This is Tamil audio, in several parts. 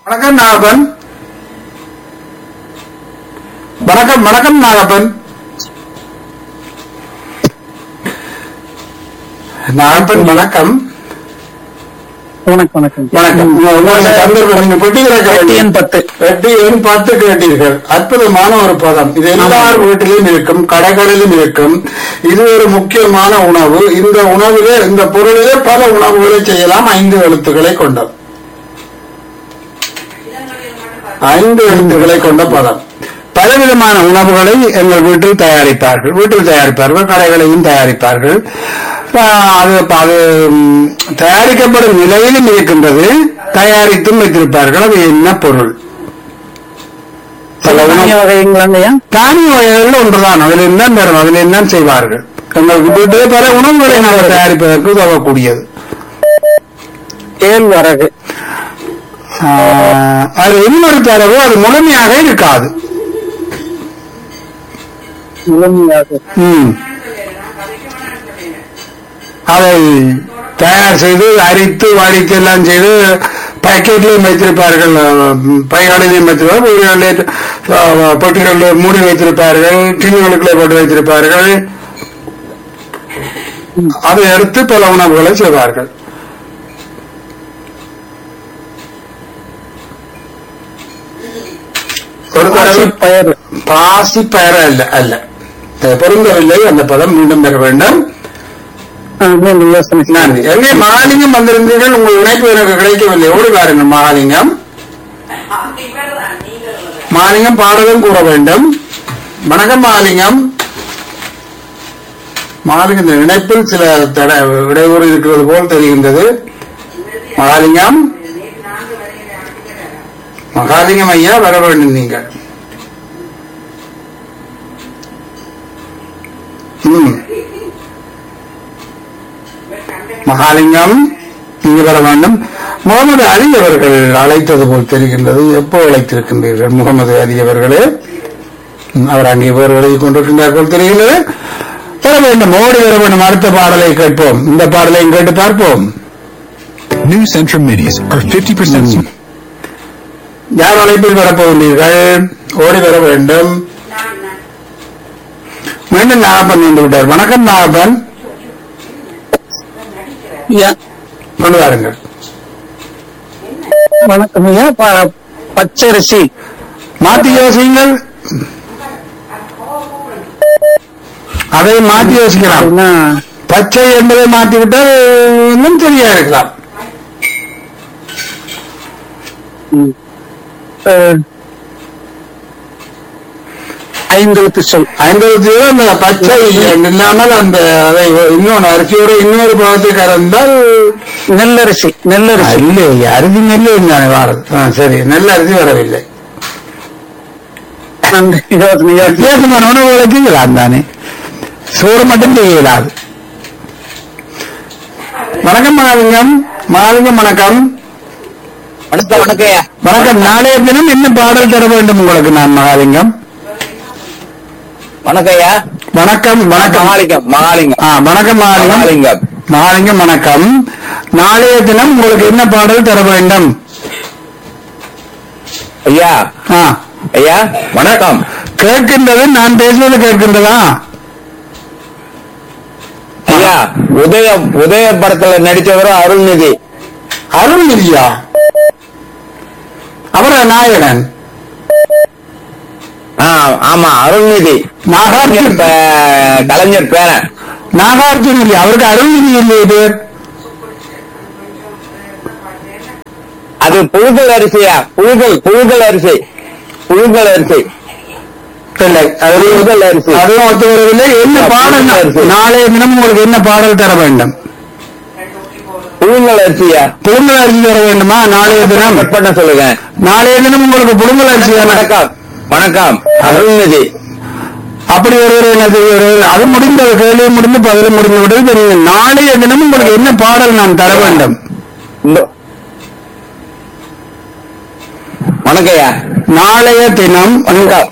வணக்கம் நாகப்பன் வணக்கம் வணக்கம் நாகப்பன் நாகப்பன் வணக்கம் வணக்கம் வணக்கம் வணக்கம் உங்க- உங்களுடைய சந்தர்ப்பம் நீங்க பெட்டி கிடக்க எட்டு எண் பத்து எட்டு எண் பத்து கேட்டீர்கள் அற்புதமான ஒரு பதம் இது எல்லார் வீட்டிலும் இருக்கும் கடைகளிலும் இருக்கும் இது ஒரு முக்கியமான உணவு இந்த உணவிலே இந்த பொருளிலே பல உணவுகளை செய்யலாம் ஐந்து எழுத்துக்களை கொண்டது ஐந்து எழுத்துக்களை கொண்ட பதம் பலவிதமான உணவுகளை எங்கள் வீட்டில் தயாரிப்பார்கள் வீட்டில் தயாரிப்பார்கள் கடைகளையும் தயாரிப்பார்கள் ஆஹ் அது அது ம், தயாரிக்கப்படும் நிலையிலும் இருக்கின்றது தயாரித்தும் வைத்திருப்பார்கள் அது என்ன பொருள் பல உணவு தானிய வகைங்களாங்கய்யா தானிய வகைகள் ஒன்றுதான் அதில் என்ன பெறும் அதில் என்ன செய்வார்கள் எங்கள் வீட்டிலே பல உணவுகளை நாங்கள் தயாரிப்பதற்கு உதவக்கூடியது கேழ்வரகு ஆஹ், அது இன்னொரு தரவு அது முழுமையாக இருக்காது முழுமையாக ம். அதை தயார் செய்து அரித்து வாடித்து எல்லாம் செய்து பாக்கெட்லையும் வைத்திருப்பார்கள் அஹ், பைகளிலையும் வைத்திருப்பார்கள் வீடுகளிலே, அஹ், பெட்டிகளில் மூடி வைத்திருப்பார்கள் டின்களுக்குள்ளே போட்டு வைத்திருப்பார்கள் அதை எடுத்து பல உணவுகளை செய்வார்கள் ஒரு தடவை பயறு பாசி பெயர அல்ல அல்ல அது பொருந்தவில்லை அந்த பதம் மீண்டும் பெற வேண்டும் மீண்டும் யோசனை நன்றி எங்கே மகாலிங்கம் வந்திருந்தீர்கள் உங்கள் இணைப்பு எனக்கு கிடைக்கவில்லை ஓடி பாருங்கள் மகாலிங்கம் மகாலிங்கம் பாடலும் கூற வேண்டும் வணக்கம் மகாலிங்கம் மகாலிங்கம் இந்த இணைப்பில் சில தட இடையூறு இருக்கிறது போல் தெரிகின்றது மகாலிங்கம் மகாலிங்கம் ஐயா வர வேண்டும் நீங்கள் ம் மகாலிங்கம் இங்கு வர வேண்டும் முகமது அலி அவர்கள் அழைத்தது போல் தெரிகின்றது எப்போ அழைத்திருக்கின்றீர்கள் முகமது அலி அவர்களே ம், அவர் அங்கே வேறு எழுதி கொண்டிருக்கின்றார் போல் தெரிகிறது வர வேண்டும் ஓடி வர வேண்டும் அடுத்த பாடலை கேட்போம் இந்த பாடலையும் கேட்டு பார்ப்போம் New Centrum Minis are 50% ம். யார் அழைப்பில் வரப்போகின்றீர்கள் ஓடி வர வேண்டும் மீண்டும் நாகப்பன் வந்து விட்டார் வணக்கம் நாகப்பன் ஐயா கொண்டு வாருங்கள் வணக்கம் ஐயா ப- பச்சரிசி மாத்தி யோசிங்கள் அதை மாத்தி யோசிக்கலாம் அப்படின்னா பச்சை என்பதை மாற்றிவிட்டால் இன்னும் சரியா இருக்கலாம் ம், அஹ், ஐந்தெழுத்து சொல் ஐம்பது அந்த பச்சை இல்லாமல் அந்த அதை இன்னொன்று அரிசியோட இன்னொரு பழத்தை கலந்தால் நெல்லரிசி நெல்லரிசி இல்லை அரிசி நெல் தானே வாரது ஆ, சரி நெல் அரிசி வரவில்லை நன்றி யோசனை யோசனை வித்தியாசமான உணவுகளை செய்யலாம் தானே சோறு மட்டும் செய்யலாது வணக்கம் மகாலிங்கம் மகாலிங்கம் வணக்கம் வணக்கம் வணக்கம் வணக்கம் நாளைய தினம் என்ன பாடல் தர வேண்டும் உங்களுக்கு நான் மகாலிங்கம் வணக்கம் ஐயா வணக்கம் வணக்கம் மகாலிங்கம் மகாலிங்கம் ஆ வணக்கம் மகாலிங்கம் மகாலிங்கம் மகாலிங்கம் வணக்கம் நாளைய தினம் உங்களுக்கு என்ன பாடல் தர வேண்டும் ஐயா ஆ ஐயா வணக்கம் கேட்கின்றது நான் பேசுவது கேட்கின்றதா ஐயா உதய உதய படத்துல நடிச்சவரும் அருள்நிதி அருள்நிதியா அவர நாயகன் ஆ, ஆமா அருள்நிதி நாகார்ஜுன் பே- கலைஞர் பேரன் நாகார்ஜுன் இல்லையா அவருக்கு அருள்நிதி இல்லையே பேர் அது புழுகல் அரிசியா புழுகல் புழுகல் அரிசி புழுகல் அரிசி இல்லை அது புழுகல் அரிசி அதுவும் ஒத்து வரவில்லை என்ன பாடல் அரிசி. நாளைய தினம் உங்களுக்கு என்ன பாடல் தர வேண்டும் புழுங்கல் அரிசியா புழுங்கல் அரிசி தர வேண்டுமா நாளைய தினம் கட் பண்ண சொல்லுங்க நாளைய தினம் உங்களுக்கு புழுங்கல் அரிசி தானே? வணக்கம் வணக்கம் அருள்நிதி அப்படி ஒரு எனது ஒரு- அது முடிந்தது கேள்வி முடிந்து பதில் முடிந்து விட்டது தெரியும் நாளைய தினம் உங்களுக்கு என்ன பாடல் நான் தர வேண்டும் இந்த- வணக்கம் ஐயா நாளைய தினம் வணக்கம்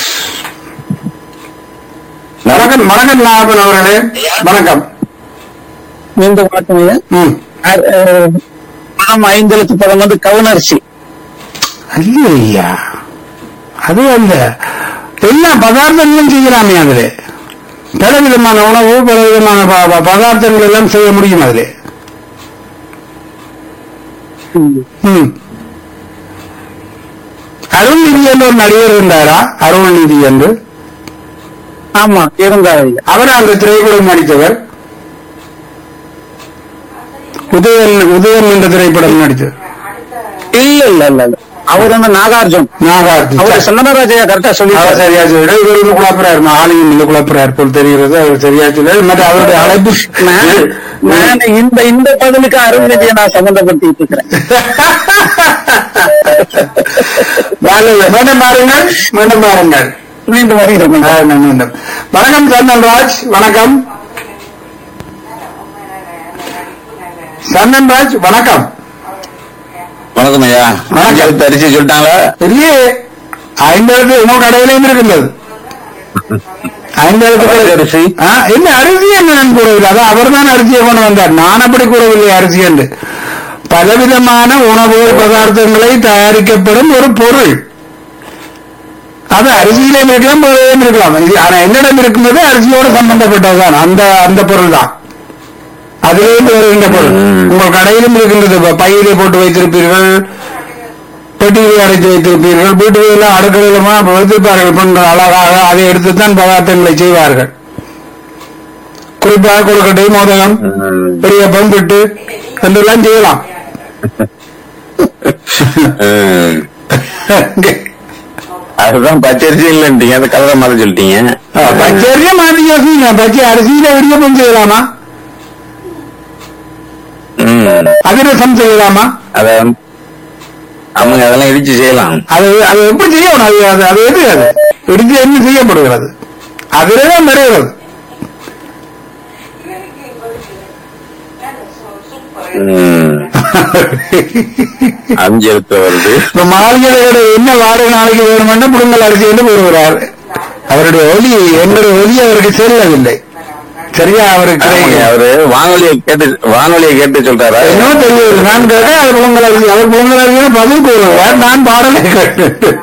வணக்கம் வணக்கம் நாகப்பன் அவர்களே வணக்கம் மீண்டும் வணக்கம் ஐயா ம் பணம் ஐந்தெழுத்து பதம் வந்து கவுனரிசி இல்லையா அது அல்ல எல்லா பதார்த்தங்களும் செய்யலாமே அதுல பல விதமான உணவு பல விதமான ப- ப- பதார்த்தங்கள் எல்லாம் செய்ய முடியும் அதுல ம். அருள்நிதி என்று ஒரு நடிகர் இருந்தாரா அருள்நிதி என்று ஆமா இருந்தார் அவர் அந்த திரைப்படம் நடித்தவர் உதயன் உதயன் என்ற திரைப்படம் நடித்தவர் இல்ல இல்ல இல்ல இல்ல அவர் வந்து நாகார்ஜுன் நாகார்ஜுன் அவர் சொன்னராஜையா கரெக்டா சொல்லி அவர் சரியா சொல்லிடு இவர் வந்து குழப்பறாரு ஆலயம் இல்லை குழப்பறாரு போல் தெரிகிறது அவர் சரியா சொல்லி மற்ற அவருடைய அழைப்பு நான் நான் இந்த இந்த பதிலுக்கு அருண்விஜயை நான் சம்பந்தப்படுத்திட்டு இருக்கிறேன் வாருங்கள், மீண்டும் பாருங்கள் மீண்டும் பாருங்கள் மீண்டும் வருகிறேன் ஆ, மீண்டும் வணக்கம் சந்தன்ராஜ் வணக்கம் சந்தன்ராஜ் வணக்கம் வணக்கம் ஐயா வணக்கம். அரிசி சொல்லிட்டாங்களா பெரிய ஐம்பது உங்க கடையிலையும் இருக்கின்றது ஐம்பது அரிசி ஆ, இல்ல அரிசி என்று நான் கூறவில்லை அதான் அவர் தான் அரிசியை கொண்டு வந்தார் நான் அப்படி கூறவில்லை அரிசி என்று பலவிதமான உணவு பதார்த்தங்களை தயாரிக்கப்படும் ஒரு பொருள் அது அரிசியிலும் இருக்கலாம் பொருளையும் இருக்கலாம் இது ஆனா என்னிடம் இருக்கின்றது அரிசியோடு சம்பந்தப்பட்டதுதான் அந்த அந்த பொருள் தான் அதிலிருந்து வருகின்ற பொருள் ம். உங்கள் கடையிலும் இருக்கின்றது இப்ப பையிலே போட்டு வைத்திருப்பீர்கள் பெட்டியிலே அடைத்து வைத்திருப்பீர்கள் வீட்டுகளில் அடுக்கலையிலுமா வைத்திருப்பார்கள் பெண்கள் அழகாக அதை எடுத்துத்தான் பதார்த்தங்களை செய்வார்கள் குறிப்பாக கொழுக்கட்டை மோதகம் ம். பெரிய பம்பிட்டு என்றெல்லாம் செய்யலாம் ம். அதுதான் பச்சரிசி இல்லைன்றீங்க அந்த கலரை மாதிரி சொல்லிட்டீங்க பச்சரியா மாத்தி யோசிங்க பச்சை அரிசியில இடியப்பம் செய்யலாமா ம். அதிரசம் செய்யலாமா அத வந்து- ஆமாங்க அதெல்லாம் இடிச்சு செய்யலாம் அது அது எப்படி செய்யணும் அது அது அது எது அது இடித்து என்ன செய்யப்படுகிறது அதில்தான் வருகிறது ம். அஞ்சு எழுத்து வருது இப்ப மாளிகையோட என்ன வார நாளைக்கு வேணுமென்னா புடுங்கல் அரிசி என்று கூறுகிறார் அவருடைய ஒலி என்னுடைய ஒலி அவருக்கு செல்லவில்லை சரியா அவருக்கு ஆமாங்க, கிடைக்கல. அவரு வானொலியை கேட்டு வானொலியை கேட்டு சொல்றாரா என்னவோ தெரியவில்லை நான் கேட்டேன் அவர் புடுங்கல் அரிசி அவர் புடுங்கல் அரிசி பதில் கூறுகிறார் நான் பாடலை கேட்டேன்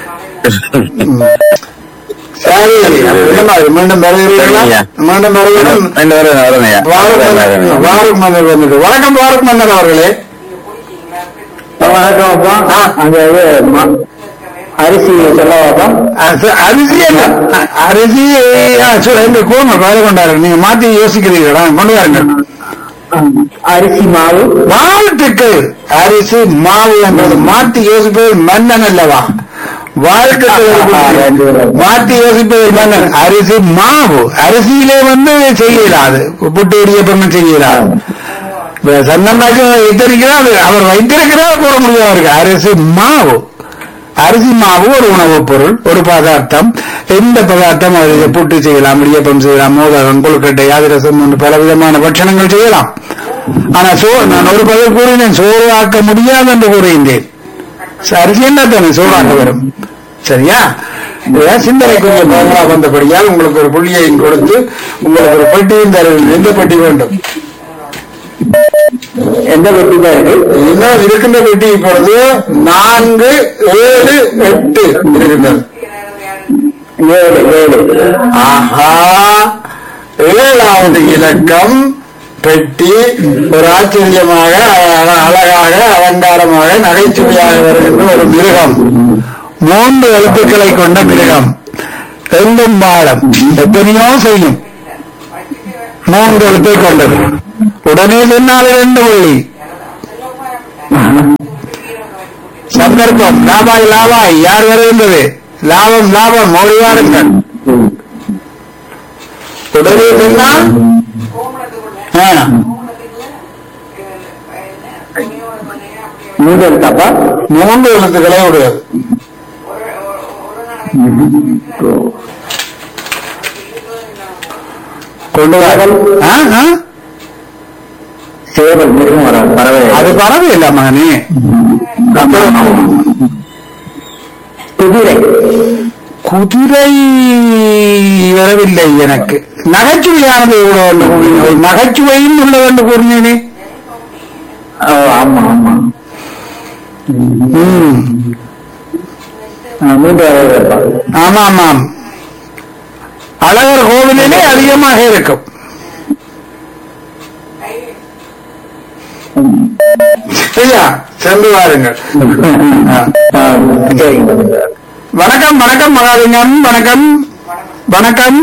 சரி மீண்டும் வரு- மீண்டும் வருகிறீர்களா சரிங்க. மீண்டும் வருகிறோம் ரெண்டு வரும் வரணையா வாரூக் மன்னர் வாரூக் மன்னர் வந்துட்டு வணக்கம் வாரூக் மன்னர் அவர்களே வணக்கம் அப்பா அங்க அரிசி சொல்லவாப்பா அரிசி என்ன அ- அரிசி ஆ, சரி, இந்த கூர்ம வேலை கொண்டாரு நீங்க மாத்தி யோசிக்கிறீங்களா கொண்டு வாருங்க அரிசி மாவு வாழ்த்துக்கள் அரிசி மாவு என்பது மாத்தி யோசிப்பது மன்னன் அல்லவா வாழ்த்துக்கள் மாத்தி யோசிப்பது மன்னன் அரிசி மாவு அரிசியிலே வந்து செய்யலாது புட்டு இடியப்பம் செய்யலாது சந்தன்ராஜ் வைத்திருக்கிறார் அவர் வைத்திருக்கிறார் கூற முடியாது அவருக்கு அரிசி மாவு அரிசி மாவு ஒரு உணவுப் பொருள் ஒரு பதார்த்தம் எந்த பதார்த்தம் அதில் புட்டு செய்யலாம் இடியப்பம் செய்யலாம் மோதகம் கொழுக்கட்டை அதிரசம் போன்ற பல விதமான பட்சணங்கள் செய்யலாம் ஆனா சோ நான் ஒரு பதில் கூறினேன் சோறு ஆக்க முடியாது என்று கூறுகின்றேன் அரிசி என்ன தானே சோறாக்க வரும் சரியா இதுதான் சிந்தனை கொஞ்சம் கோமலா வந்தபடியால் உங்களுக்கு ஒரு புள்ளியையும் கொடுத்து உங்களுக்கு ஒரு பெட்டியும் தருகிறேன் எந்த பெட்டி வேண்டும் எந்த வெட்டி தான் இருக்கு இன்னும் இருக்கின்ற பெட்டி இப்பொழுது நான்கு ஏழு எட்டு இருக்கின்றது ஏழு ஏழு ஆஹா ஏழாவது இலக்கம் பெட்டி ஒரு ஆச்சரியமாக அழ- அழகாக அலங்காரமாக நகைச்சுவையாக வருகின்ற ஒரு மிருகம் மூன்று எழுத்துக்களை கொண்ட மிருகம் எங்கும் பாடம் எத்தனையோ செய்யும் மூன்று எழுத்தை கொண்டது உடனே சொன்னால் இரண்டு புள்ளி சந்தர்ப்பம் லாபாய் லாபாய் யார் வருகின்றது லாபம் லாபம் ஓடி வாருங்கள் உடனே சொன்னால் ஆ, மூன்று எழுத்தாப்பா மூன்று எழுத்துக்களே உடையது கொண்டு வாருங்கள் ஆ, ஆ? சேவல் மிருகம் வராது பறவை அது பறவை இல்ல மகனே குதிரை குதிரை வரவில்லை எனக்கு நகைச்சுவையானது இவ்வளவு என்று கூறினேன். ஒரு நகைச்சுவையும் உள்ளது என்று கூறினேனே ஓ, ஆமா ஆமா ம். மூன்றாவது இருப்பாங்க ஆமா ஆமாம் அழகர் கோவிலிலே அதிகமாக இருக்கும் சரியா சென்று வாருங்கள் ஆ. சரிங்க வணக்கம் வணக்கம் மகாலிங்கம் வணக்கம் வணக்கம்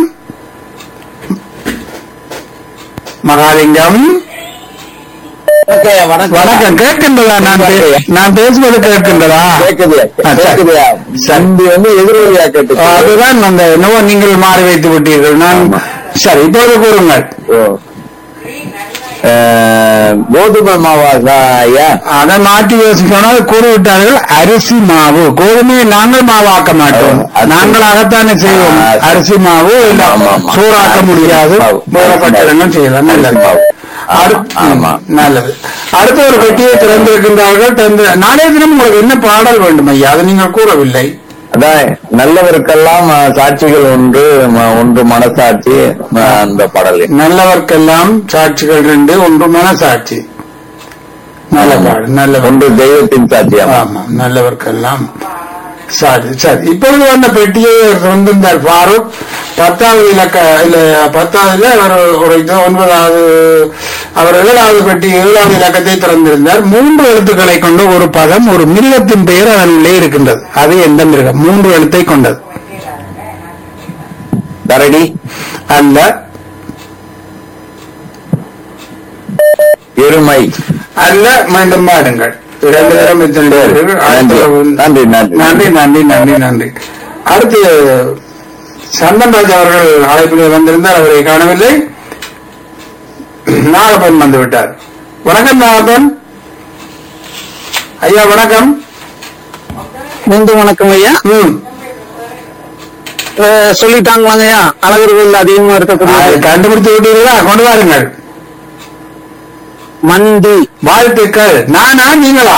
மகாலிங்கம் ஓகே வணக்கம் வணக்கம் கேட்கின்றதா நான் பே- நான் பேசுவது கேட்கின்றதா கேக்குது ஆ, சரி. கேக்குதுயா சந்தி வந்து எதிரொலியா கேட்டு அதுதான் அந்த என்னவோ நீங்கள் மாறி வைத்து விட்டீர்கள் நான் ஆமா. சரி இப்போது கூறுங்கள் ஓ. அஹ், கோதுமை மாவா தான் ஐயா அதை மாற்றி யோசிக்கணும் கூறிவிட்டார்கள் அரிசி மாவு கோதுமையை நாங்கள் மாவாக்க மாட்டோம் ஆ, அரிசி. நாங்களாகத்தானே செய்வோம் ஆ, சரி. அரிசி மாவு இல்ல ஆமா, ஆமா. சூறாக்க அரிசி முடியாது மாவு. வேற பட்டியலங்கள் செய்யலாம் நல்லது அரிசி மாவு. அடுத்து- ஆமா. நல்லது அடுத்த ஒரு பெட்டியை திறந்திருக்கின்றார்கள் திறந்து நாளைய தினம் உங்களுக்கு என்ன பாடல் வேண்டும் ஐயா அதை நீங்கள் கூறவில்லை அதான் நல்லவருக்கெல்லாம் அஹ், சாட்சிகள் ஒன்று ம- ஒன்று மனசாட்சி அஹ், அந்த பாடல் நல்லவர்க்கெல்லாம் சாட்சிகள் ரெண்டு ஒன்று மனசாட்சி நல்ல பாடல் நல்ல ஒன்று தெய்வத்தின் சாட்சியம் ஆமா நல்லவர்க்கெல்லாம் சரி சரி இப்பொழுது வந்த பெட்டியை சொந்திருந்தார் ஃபாரூக் பத்தாவது இலக்க இல்ல பத்தாவதுல அவர் ஒரு இது ஒன்பதாவது அவர் ஏழாவது பெட்டி ஏழாவது இலக்கத்தை திறந்திருந்தார் மூன்று எழுத்துக்களை கொண்ட ஒரு பதம் ஒரு மிருகத்தின் பெயர் அதனுள்ளே இருக்கின்றது அது எந்த மிருகம் மூன்று எழுத்தை கொண்டது கரடி அல்ல எருமை அல்ல மீண்டும் பாடுங்கள் இரண்டு தரம் இத்தனை பேர்கள். நன்றி அடுத்த- நன்றி நன்றி நன்றி நன்றி நன்றி நன்றி அடுத்து சந்தன்ராஜ் அவர்கள் அழைப்பிலே வந்திருந்தார் அவரை காணவில்லை நாகப்பன் வந்து விட்டார் வணக்கம் நாகப்பன் ஐயா வணக்கம் மீண்டும் வணக்கம் ஐயா ம் அஹ் சொல்லிட்டாங்களாங்க ஐயா அழகர்கள் அதிகமா இருக்கக்கூடிய அதை கண்டுபிடித்து விட்டீர்களா கொண்டு வாருங்கள் மண்டி வாழ்த்துக்கள் நானா நீங்களா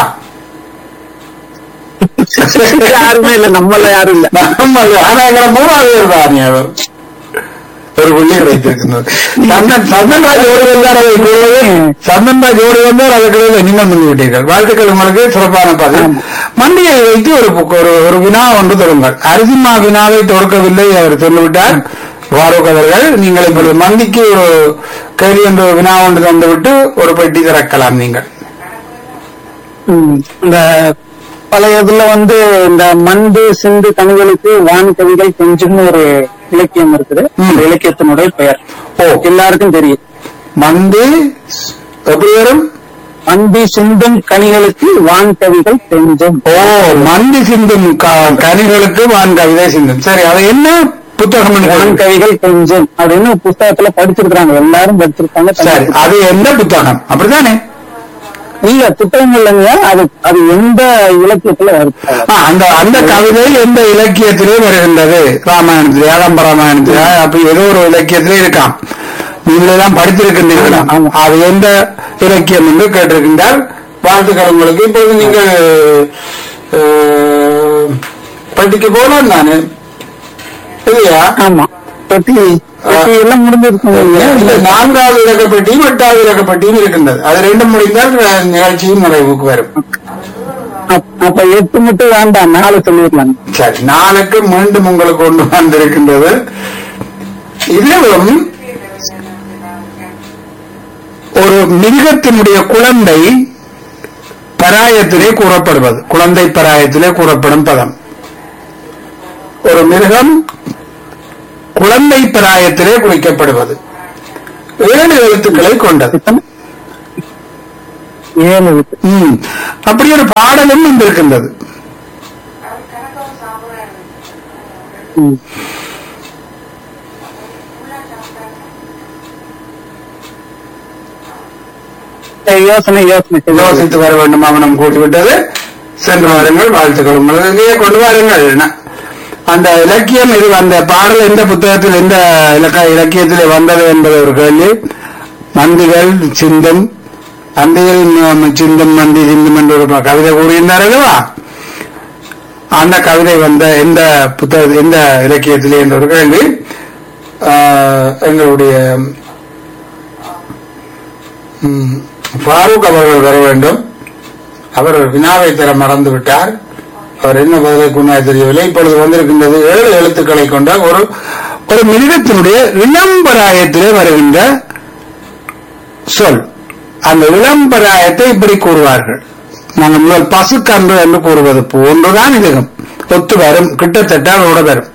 யாருமே இல்ல நம்மள யாரும் இல்ல நம்மள ஆனா எங்களை மூணாவது பேர் தான் அவர் ஒரு புள்ளி கிடைத்திருக்கிறது சந்தன் சந்தன்ராஜ் ஓடி வந்தார் அதை கூறுவது சந்தன்ராஜ் ஓடி வந்தார் அதை கிடையாது நீங்கள் வந்து விட்டீர்கள் வாழ்த்துக்கள் உங்களுக்கு சிறப்பான பதில் மண்டியை வைத்து ஒரு புக்- ஒரு ஒரு வினா ஒன்று தொடுங்கள் அரிசிமா வினாவை தொடுக்கவில்லை அவர் சொல்லிவிட்டார் ஃபாரூக் அவர்கள் நீங்கள் இப்பொழுது மந்திக்கு ஒரு கேள்வி என்ற வினா ஒன்று தந்துவிட்டு ஒரு பெட்டி திறக்கலாம் நீங்கள் ம். இந்த பழைய இதுல வந்து இந்த மண்டு சிந்து கனிகளுக்கு வான் கவிகள் கொஞ்சம்னு ஒரு இலக்கியம் இருக்குது ம். அந்த இலக்கியத்தினுடைய பெயர் ஓ எல்லாருக்கும் தெரியும் மந்தி எப்படி வரும் மண்டி சிந்தும் கனிகளுக்கு வான் கவிகள் கொஞ்சம் ஓ மந்தி சிந்தும் க- கனிகளுக்கு வான் கவிதை சிந்தும் சரி அது என்ன புத்தகம் வான் என்று கவிகள் கொஞ்சம் அப்படின்னு புத்தகத்துல படிச்சிருக்காங்க எல்லாரும் படிச்சிருக்காங்க சரி அது எந்த புத்தகம் அப்படித்தானே இல்ல புத்தகம் இல்லைங்க அது அது எந்த இலக்கியத்துல வருது ஆ, அந்த அந்த கவிதை எந்த இலக்கியத்திலே வருகின்றது ராமாயணத்திலே அகம்ப ராமாயணத்திலே அப்படி ஏதோ ஒரு இலக்கியத்திலே இருக்காம் நீங்களெல்லாம் படித்திருக்கின்றீர்களா ஆமா. அது எந்த இலக்கியம் என்று கேட்டிருக்கின்றார் வாழ்த்துக்கள் உங்களுக்கு இப்பொழுது நீங்கள் அஹ், பட்டிக்கு போகலாம் தானே இல்லையா ஆமா பெட்டி பெட்டி எல்லாம் முடிஞ்சிருக்கும் இல்ல, நான்காவது இலக்கப்பட்டியும் எட்டாவது இலக்கப்பட்டியும் இருக்கின்றது அது ரெண்டும் முடிந்தால் அஹ், நிகழ்ச்சியும் நிறைவுக்கு வரும் அப்- அப்ப எட்டு மட்டும் வேண்டாம் நாலு சொல்லிடலாம் சரி நாளுக்கு மீண்டும் உங்களுக்கு கொண்டு வந்திருக்கின்றது இதுவும் ஒரு மிருகத்தினுடைய குழந்தை பராயத்திலே கூறப்படுவது குழந்தை பராயத்திலே கூறப்படும் பதம் ஒரு மிருகம் குழந்தை பராயத்திலே குறிக்கப்படுவது ஏழு எழுத்துக்களை கொண்டது எத்தனை? ஏழு எழுத்து. ம். அப்படி ஒரு பாடலும் வந்திருக்கின்றது ம். சரி, யோசனை யோசனை சரி. யோசித்து வர வேண்டும் அவனம் கூட்டிவிட்டது சென்று வாருங்கள் வாழ்த்துக்கள் உங்களுக்கு இங்கேயே கொண்டு வாருங்கள் ந- அந்த இலக்கியம் இது அந்த பாடல் எந்த புத்தகத்தில் எந்த இலக்க இலக்கியத்திலே வந்தது என்பது ஒரு கேள்வி மந்திகள் சிந்தும் அந்தியில் ம- சிந்தும் மந்தி சிந்தும் என்று ஒரு கவிதை கூறியிருந்தார் அல்லவா அந்த கவிதை வந்த எந்த புத்தக எந்த இலக்கியத்திலே என்ற ஒரு கேள்வி ஆஹ், எங்களுடைய ம், ஃபாரூக் அவர்கள் வர வேண்டும் அவர் வினாவை தர மறந்து விட்டார் அவர் என்ன பதிலை கூறினார் தெரியவில்லை இப்பொழுது வந்திருக்கின்றது ஏழு எழுத்துக்களை கொண்ட ஒரு ஒரு மிருகத்தினுடைய இளம்பராயத்திலே வருகின்ற சொல் அந்த இளம்பராயத்தை இப்படி கூறுவார்கள் நாங்கள் முதல் பசுக்கன்று என்று கூறுவது போன்றுதான் இதுவும் ஒத்து வரும் கிட்டத்தட்ட அதோட வரும்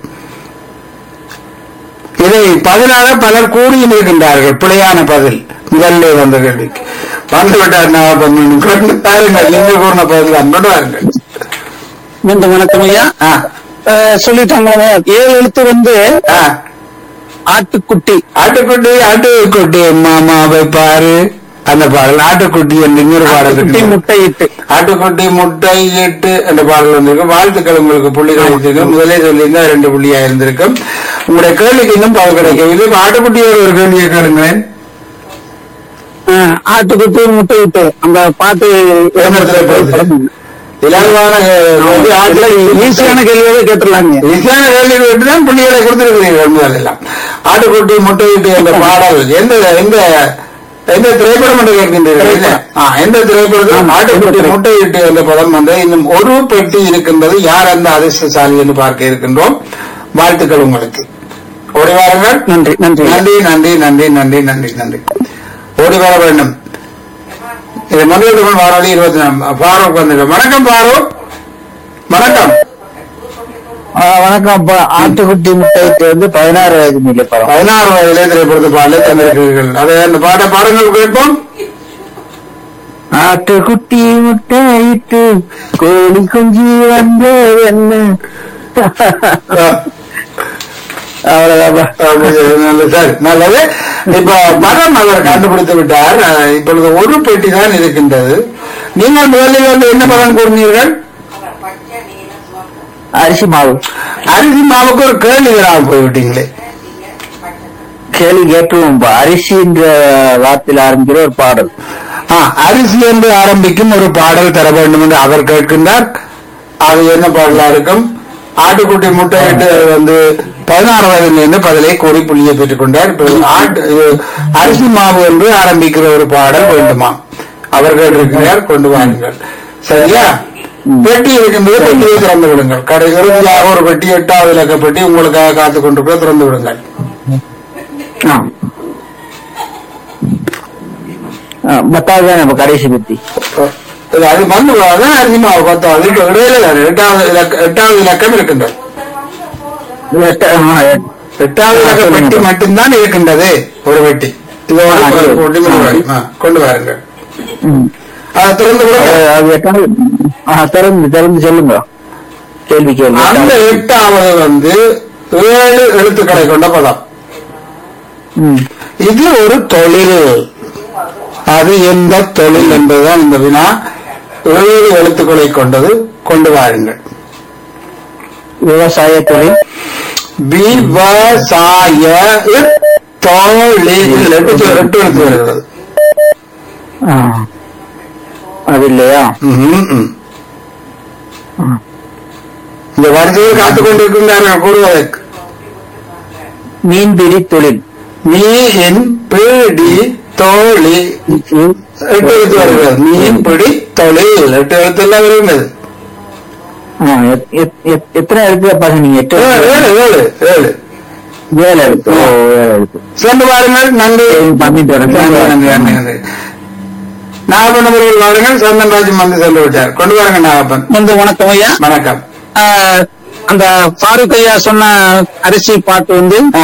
இதை பதிலாக பலர் கூறியும் இருக்கின்றார்கள் பிழையான பதில் முதல்ல வந்த கேள்விக்கு வந்துவிட்டார் நான் கொண்டு பாருங்கள் நீங்க கூறின பதில் அன்போடு வாருங்கள் மீண்டும் வணக்கம் ஐயா ஆ, அஹ், சொல்லிட்டாங்க ஏழு எழுத்து வந்து ஆ. ஆட்டுக்குட்டி ஆட்டுக்குட்டி ஆட்டுக்குட்டி மாமாவை பாரு அந்த பாடல் ஆட்டுக்குட்டி என்று இன்னொரு பாடல் ஆட்டுக்குட்டி இருக்கு. முட்டையிட்டு ஆட்டுக்குட்டி முட்டை எட்டு என்ற பாடல் வந்திருக்கு வாழ்த்துக்கள் உங்களுக்கு புள்ளிகள் இருந்திருக்கும் முதலே சொல்லியிருந்தா ரெண்டு புள்ளியா இருந்திருக்கும் உங்களுடைய கேள்விக்கு இன்னும் பதில் கிடைக்கவில்லை இப்ப ஆட்டுக்குட்டியோட ஒரு கேள்வியை கேளுங்களேன் அஹ், ஆட்டுக்குட்டி முட்டையிட்டு அந்த பாட்டு விளம்பரத்துல போகுது. இலகுவான கேள்வி, ஆட்டுக்குட்டி ஈஸியான கேள்வியாவே கேட்டுடலாங்க ஈஸியான கேள்வி தான் புள்ளிகளை கொடுத்திருக்கிறீர்கள் முதல் எல்லாம் ஆட்டுக்குட்டி முட்டையிட்டு என்ற பாடல் எந்த எந்த எந்த திரைப்படம் என்று கேட்கின்றீர்கள் இல்ல? ஆ, எந்த திரைப்படத்தில் ஆட்டுக்குட்டி முட்டையிட்டு என்ற படம் வந்து இன்னும் ஒரு பெட்டி இருக்கின்றது யார் அந்த அதிர்ஷ்டசாலி என்று பார்க்க இருக்கின்றோம் வாழ்த்துக்கள் உங்களுக்கு ஓடி வாருங்கள் நன்றி நன்றி நன்றி நன்றி நன்றி நன்றி நன்றி நன்றி ஓடி வர வேண்டும் இது மந்திரத்துக்குள் வாராளி இருபத்தி நாலு ஃபாரூக் வந்து வணக்கம் ஃபாரூக் வணக்கம் வணக்கம் அப்பா ஆட்டுக்குட்டி முட்டையிட்டு வந்து பதினாறு வயது மில்லை படம் பதினாறு வயதிலே திரைப்படத்து பாடலை தந்திருக்கிறீர்கள் அதை அந்த பாட்டை பாடங்கள் கேட்போம் ஆட்டுக்குட்டி முட்டையிட்டு கோழி குஞ்சு வந்து என்ன அவ்வளவுதாப்பா நல்லது, சரி நல்லது இப்ப படம் அவர் கண்டுபிடித்து விட்டார் அஹ், இப்பொழுது ஒரு பெட்டி தான் இருக்கின்றது நீங்கள் முதலில் வந்து என்ன படம் கூறினீர்கள் அரிசி மாவு அரிசி மாவுக்கு ஒரு கேள்வி வராமல் போய்விட்டீங்களே கேள்வி கேட்டுருவோம் அரிசி என்ற வார்த்தையில் ஆரம்பிக்கிற ஒரு பாடல் ஆ, அரிசி என்று ஆரம்பிக்கும் ஒரு பாடல் தர வேண்டும் என்று அவர் கேட்கின்றார் அது என்ன பாடலா இருக்கும் ஆட்டுக்குட்டி முட்டையிட்டு வந்து பதினாறு வயதிலிருந்து பதிலை கூறி புள்ளியை பெற்றுக் கொண்டார் இப்ப ஆட்டு இது அரிசி மாவு என்று ஆரம்பிக்கிற ஒரு பாடல் வேண்டுமா அவர் கேட்டிருக்கிறார் கொண்டு வாருங்கள் சரியா பெட்டி இருக்கின்றது பெட்டியை திறந்து விடுங்கள் கடை இறுதியாக ஒரு பெட்டி எட்டாவது இலக்க பெட்டி உங்களுக்காக காத்துக் கொண்டிருக்க திறந்து விடுங்கள் பத்தாவது நம்ம கடைசி பத்தி இது அது வந்து அதான் அரிசி மாவு பத்தாவது இப்ப இடையில தானே எட்டாவது இலக்க எட்டாவது இலக்கம் இருக்கின்றது எட்டாவது இலக்க பெட்டி மட்டும்தான் இருக்கின்றது ஒரு பெட்டி இதோட ஆ, ஒரு சரி. பெட்டி கொண்டு வாருங்க. ஆ, கொண்டு வாருங்கள் அதை திறந்து விடுங்க. அது எட்டாவது ஆ, திறந்து திறந்து சொல்லுங்க கேள்வி கேள்வி அந்த எட்டாவது வந்து ஏழு எழுத்துக்களை கொண்ட பதம் ம். இது ஒரு தொழில் அது எந்த தொழில் என்பதுதான் இந்த வினா ஏழு எழுத்துக்களை கொண்டது கொண்டு வாருங்கள் விவசாய தொழில் விவசாய தொழில் எட்டு சொல், எட்டு எழுத்து வருகிறது ஆ. அது இல்லையா ம்ஹும், ம். இந்த வரிசையை காத்துக் கொண்டிருக்கின்றார்கள் கூறுவதற்கு மீன்பிடி தொழில் மீன் பிடி தோழி எட்டு எழுத்து வருகிறது மீன் பிடி தொழில் எட்டு எழுத்து எல்லாம் வருகிறது ஆ, எத்- எத்- எத்- எத்தனை எழுத்து பாருங்க நீங்க எட்டு ஏழு ஏழு ஏழு ஏழு ஏழு எழுத்து ஓ ஏழு எழுத்து சென்று பாருங்கள் நன்றி சரி, பண்ணிட்டு வரேன். நன்றி, நன்றி, நன்றி, நன்றி. நாகப்பன் அவர்கள் வாருங்கள் சந்தன் ராஜன் வந்து சென்று விட்டார் கொண்டு வாருங்க நாகப்பன் வந்து வணக்கம் ஐயா வணக்கம் ஆ, அந்த ஃபாரூக் ஐயா சொன்ன அரிசி பாட்டு வந்து ஆ,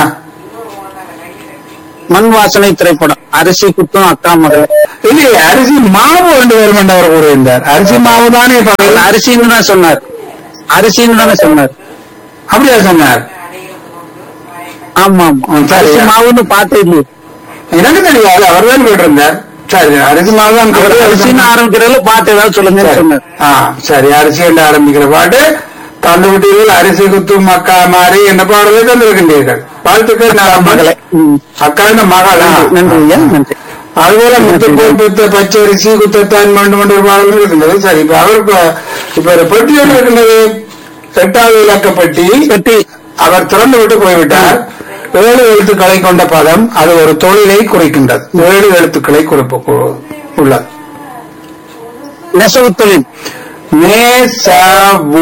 மண் வாசனை திரைப்படம் அரிசி குத்தும் அக்கா மகள் இல்லையே அரிசி மாவு கொண்டு வரும் என்று அவர் கூறியிருந்தார் அரிசி மாவு தானே பகல் அரிசின்னு தான் சொன்னார் அரிசின்னு தானே சொன்னார் அப்படியா சொன்னார் ஆமா ஆமா ம், சரி. அரிசி மாவுன்னு பாட்டு இல்லை எனக்கு தெரியாது அவர் தான் கேட்டிருந்தார் சரி அரிசி மாவு தான் அவர் கேட்டு அரிசின்னு ஆரம்பிக்கிறதுல பாட்டு ஏதாவது சொல்லுங்கன்னு சரி. சொன்னார் ஆ சரி அரிசி என்று ஆரம்பிக்கிற பாட்டு தந்து விட்டீர்கள் அரிசி குத்தும் மக்கா மாறி என்ற பாடலை தந்திருக்கின்றீர்கள் வாழ்த்துக்கள் நாகப்பன். மகளே ம். அக்கா இந்த மகளா நன்றி ஐயா நன்றி அதுபோல முத்துப்போல் பெத்த பச்சரிசி குத்தத்தான் வேண்டும் என்ற ஒரு பாடலும் இருக்கின்றது சரி இப்ப அவருக்கு இப்ப ஒரு பெட்டியோடு இருக்கின்றது எட்டாவது இலக்க பெட்டி பெட்டி அவர் திறந்து விட்டு போய்விட்டார் ஏழு எழுத்துக்களை கொண்ட பதம் அது ஒரு தொழிலை குறிக்கின்றது ஏழு எழுத்துக்களை குறிப்பு உள்ளது நெசவு தொழில் நேசவு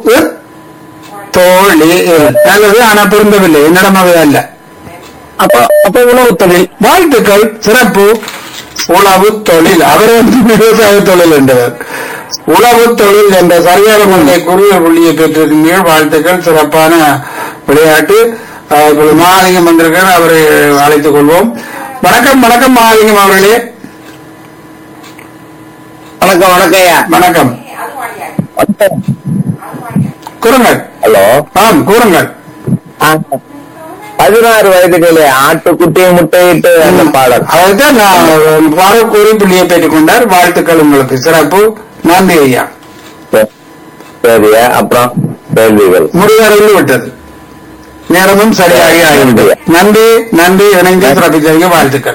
தோழி நல்லது ஆனா பொருந்தவில்லை என்னிடம் அது அல்ல அப்ப அப்ப உணவு தொழில் வாழ்த்துக்கள் சிறப்பு உழவு தொழில் அவர் வந்து விவசாய தொழில் என்றவர் உழவு தொழில் என்ற சரியான முறை குறுகிய புள்ளியை பெற்றிருக்கீர்கள் வாழ்த்துக்கள் சிறப்பான விளையாட்டு அஹ், இப்பொழுது மகாலிங்கம் வந்திருக்கார் அவரை அழைத்துக் கொள்வோம் வணக்கம் வணக்கம் மகாலிங்கம் அவர்களே வணக்கம் வணக்கம் ஐயா வணக்கம் கூறுங்கள் ஹலோ ஆம் கூறுங்கள் பதினாறு வயதுகளே ஆட்டுக்குட்டியை முட்டையிட்டு அந்த பாடல் அதைத்தான் நான் பாரூக் கூறி புள்ளியை பெற்றுக் கொண்டார் வாழ்த்துக்கள் உங்களுக்கு சிறப்பு நன்றி ஐயா சரியா அப்புறம் கேள்விகள் முடிவடைந்து விட்டது நேரமும் சரியாக ஆகிவிட்டது நன்றி நன்றி இணைந்து சிறப்பித்ததற்கு வாழ்த்துக்கள்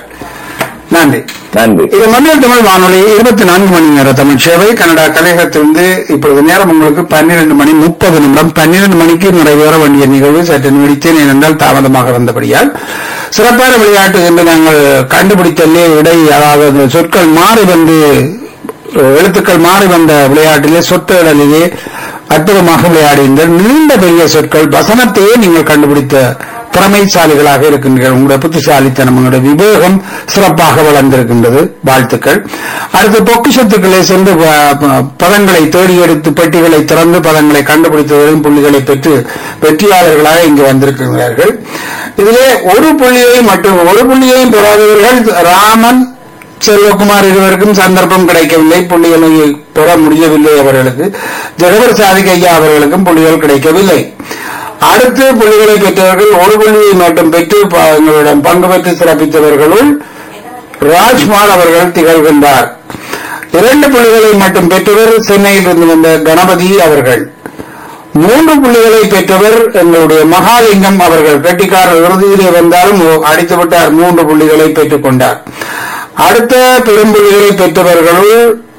நன்றி நன்றி இது மண்டல தமிழ் வானொலி இருபத்தி நான்கு மணி நேர தமிழ் சேவை கனடா கலையகத்திலிருந்து இப்பொழுது நேரம் உங்களுக்கு பன்னிரண்டு மணி முப்பது நிமிடம் பன்னிரண்டு மணிக்கு நிறைவேற வேண்டிய நிகழ்வு சற்று நீடித்தேன் ஏனென்றால் தாமதமாக வந்தபடியால் சிறப்பான விளையாட்டு என்று நாங்கள் கண்டுபிடித்தலே இடை அதாவது அந்த சொற்கள் மாறி வந்து எழுத்துக்கள் மாறி வந்த விளையாட்டிலே சொற்களிலேயே அற்புதமாக விளையாடுகின்ற நீண்ட பெரிய சொற்கள் வசனத்தையே நீங்கள் கண்டுபிடித்த திறமைசாலிகளாக இருக்கின்றீர்கள் உங்களுடைய புத்திசாலித்தனம் உங்களுடைய விவேகம் சிறப்பாக வளர்ந்திருக்கின்றது வாழ்த்துக்கள் அடுத்து பொக்கிஷத்துக்களே சென்று ப- ப- பதங்களை தேடி எடுத்து பெட்டிகளை திறந்து பதங்களை கண்டுபிடித்தவர்களும் புள்ளிகளை பெற்று வெற்றியாளர்களாக இங்கு வந்திருக்கிறார்கள் இதிலே ஒரு புள்ளியை மட்டும் ஒரு புள்ளியையும் பெறாதவர்கள் ராமன் செல்வகுமார் இருவருக்கும் சந்தர்ப்பம் கிடைக்கவில்லை புள்ளிகளை பெற முடியவில்லை அவர்களுக்கு ஜெகவர் சாதிக் ஐயா அவர்களுக்கும் புள்ளிகள் கிடைக்கவில்லை அடுத்து புள்ளிகளை பெற்றவர்கள் ஒரு புள்ளியை மட்டும் பெற்று ப- எங்களிடம் பங்கு பெற்று சிறப்பித்தவர்களுள் ராஜ்குமார் அவர்கள் திகழ்கின்றார் இரண்டு புள்ளிகளை மட்டும் பெற்றவர் சென்னையில் இருந்து வந்த கணபதி அவர்கள் மூன்று புள்ளிகளை பெற்றவர் எங்களுடைய மகாலிங்கம் அவர்கள் கட்டிக்காரர் இறுதியிலே வந்தாலும் அடித்து விட்டார் மூன்று புள்ளிகளை பெற்றுக் கொண்டார் அடுத்த பெரும்புள்ளிகளை பெற்றவர்களுள்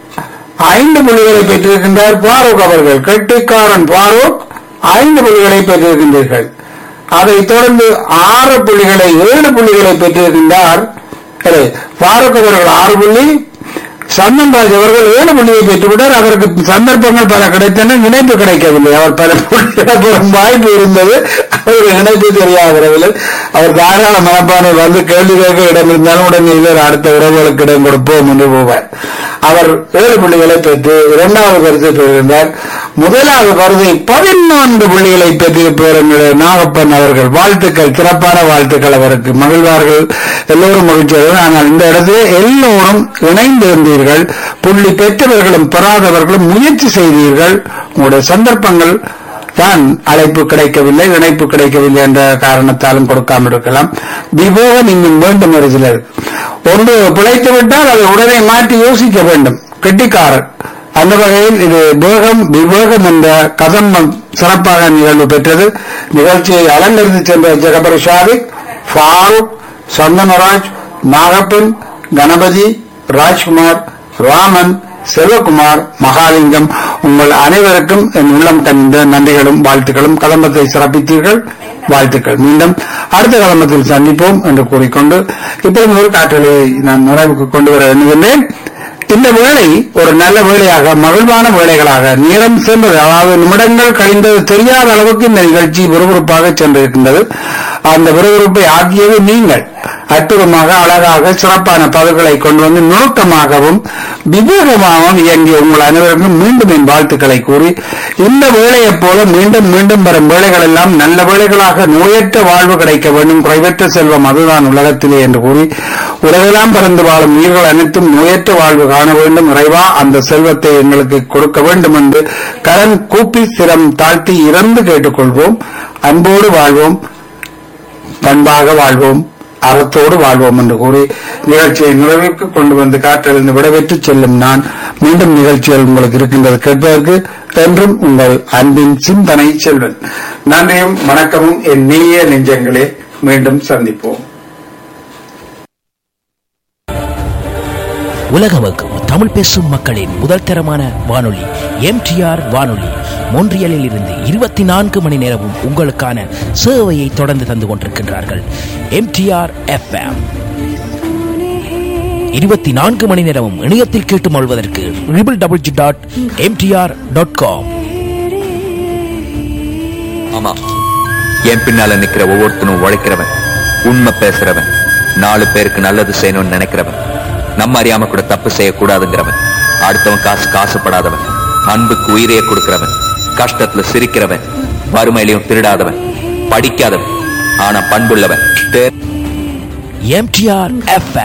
ஐந்து புள்ளிகளை பெற்றிருக்கின்றார் பாரூக் அவர்கள் கெட்டிக்காரன் பாரூக் ஐந்து புள்ளிகளை பெற்றிருக்கின்றீர்கள் அதைத் தொடர்ந்து ஆறு புள்ளிகளை ஏழு புள்ளிகளை பெற்றிருக்கின்றார் இல்லை, பாரூக் அவர்கள் ஆறு புள்ளி சந்தன்ராஜ் அவர்கள் ஏழு புள்ளியை பெற்றுவிட்டார் அவருக்கு சந்தர்ப்பங்கள் பல கிடைத்தன இணைப்பு கிடைக்கவில்லை அவர் பல புள்ளிகளை பெறும் வாய்ப்பு இருந்தது அவருக்கு இணைப்பு தெரியாதவர்கள் அவர் தாராள மனப்பானை வந்து கேள்வி கேட்க இடம் இருந்தாலும் உடனே இல்லை அடுத்த உறவுகளுக்கு இடம் கொடுப்போம் என்று போவார் அவர் ஏழு புள்ளிகளை பெற்று இரண்டாவது பரிசை பெறுகின்றார் முதலாவது பரிசை பதினான்கு புள்ளிகளை பெற்றிருப்பவர் எங்களுடைய நாகப்பன் அவர்கள் வாழ்த்துக்கள் சிறப்பான வாழ்த்துக்கள் அவருக்கு மகிழ்வார்கள் எல்லோரும் மகிழ்ச்சியார்கள் ஆனால் இந்த இடத்திலே எல்லோரும் இணைந்திருந்தீர்கள் புள்ளி பெற்றவர்களும் பெறாதவர்களும் முயற்சி செய்தீர்கள் உங்களுடைய சந்தர்ப்பங்கள் தான் அழைப்பு கிடைக்கவில்லை இணைப்பு கிடைக்கவில்லை என்ற காரணத்தாலும் கொடுக்காமல் இருக்கலாம் விவேகம் இன்னும் வேண்டும் ஒரு சிலர் ஒன்று பிழைத்து விட்டால் அதை உடனே மாற்றி யோசிக்க வேண்டும் கெட்டிக்காரர் அந்த வகையில் இது வேகம் விவேகம் என்ற கதம் சிறப்பாக நிகழ்வு பெற்றது நிகழ்ச்சியை அலங்கரித்து சென்ற ஜெகபர் ஷாதிக் ஃபாரூக் சந்தனராஜ் நாகப்பன் கணபதி ராஜ்குமார் ராமன் செல்வகுமார் மகாலிங்கம் உங்கள் அனைவருக்கும் என் உள்ளம் கண்ட நன்றிகளும் வாழ்த்துக்களும் கலம்பத்தை சிறப்பித்தீர்கள் வாழ்த்துக்கள் மீண்டும் அடுத்த கலம்பத்தில் சந்திப்போம் என்று கூறிக்கொண்டு இப்பொழுது ஒரு காற்றலை நான் நிறைவுக்கு கொண்டு வர எண்ணுகின்றேன் இந்த வேலை ஒரு நல்ல வேலையாக மகிழ்வான வேலைகளாக நேரம் சென்றது அதாவது நிமிடங்கள் கழிந்தது தெரியாத அளவுக்கு இந்த நிகழ்ச்சி விறுவிறுப்பாக சென்றிருக்கின்றது அந்த விறுவிறுப்பை ஆக்கியது நீங்கள் அற்புதமாக அழகாக சிறப்பான பதில்களை கொண்டு வந்து நுணுக்கமாகவும் விவேகமாகவும் இயங்கிய உங்கள் அனைவருக்கும் மீண்டும் என் வாழ்த்துக்களை கூறி இந்த வேலையைப் போல மீண்டும் மீண்டும் வரும் வேலைகள் எல்லாம் நல்ல வேலைகளாக நோயற்ற வாழ்வு கிடைக்க வேண்டும் குறைவற்ற செல்வம் அதுதான் உலகத்திலே என்று கூறி உலகெல்லாம் பறந்து வாழும் உயிர்கள் அனைத்தும் நோயற்ற வாழ்வு காண வேண்டும் இறைவா அந்த செல்வத்தை எங்களுக்கு கொடுக்க வேண்டும் என்று கரண் கூப்பி சிரம் தாழ்த்தி இறந்து கேட்டுக்கொள்வோம் அன்போடு வாழ்வோம் பண்பாக வாழ்வோம் அறத்தோடு வாழ்வோம் என்று கூறி நிகழ்ச்சியை நிறைவேற்கு கொண்டு வந்து காற்றிலிருந்து விடைபெற்று செல்லும் நான் மீண்டும் நிகழ்ச்சிகள் உங்களுக்கு இருக்கின்றது கேட்பதற்கு என்றும் உங்கள் அன்பின் சிந்தனை செல்வன் நன்றியும் வணக்கமும் என் நீய நெஞ்சங்களே மீண்டும் சந்திப்போம் உலகமக்கும் தமிழ் பேசும் மக்களின் முதல் தரமான வானொலி எம்டிஆர் வானொலி மொன்றியலில் இருந்து இருபத்தி நான்கு மணி நேரமும் உங்களுக்கான சேவையை தொடர்ந்து தந்து கொண்டிருக்கின்றார்கள் எம்டிஆர் எஃப்எம் இருபத்தி நான்கு மணி நேரமும் இணையத்தில் கேட்டு மொழ்வதற்கு triple double G dot MTR dot com ஆமா என் பின்னால நிக்கிற ஒவ்வொருத்தனும் உழைக்கிறவன் உண்மை பேசுறவன் நாலு பேருக்கு நல்லது செய்யணும்னு நினைக்கிறவன் நம்ம அறியாம கூட தப்பு செய்யக்கூடாதுங்கிறவன் அடுத்தவன் காசு காசுப்படாதவன் அன்புக்கு உயிரையே கொடுக்கிறவன் கஷ்டத்துல சிரிக்கிறவன் வறுமையிலையும் திருடாதவன் படிக்காதவன் ஆனா பண்புள்ளவன் தே- எம்டிஆர் எஃப்எம்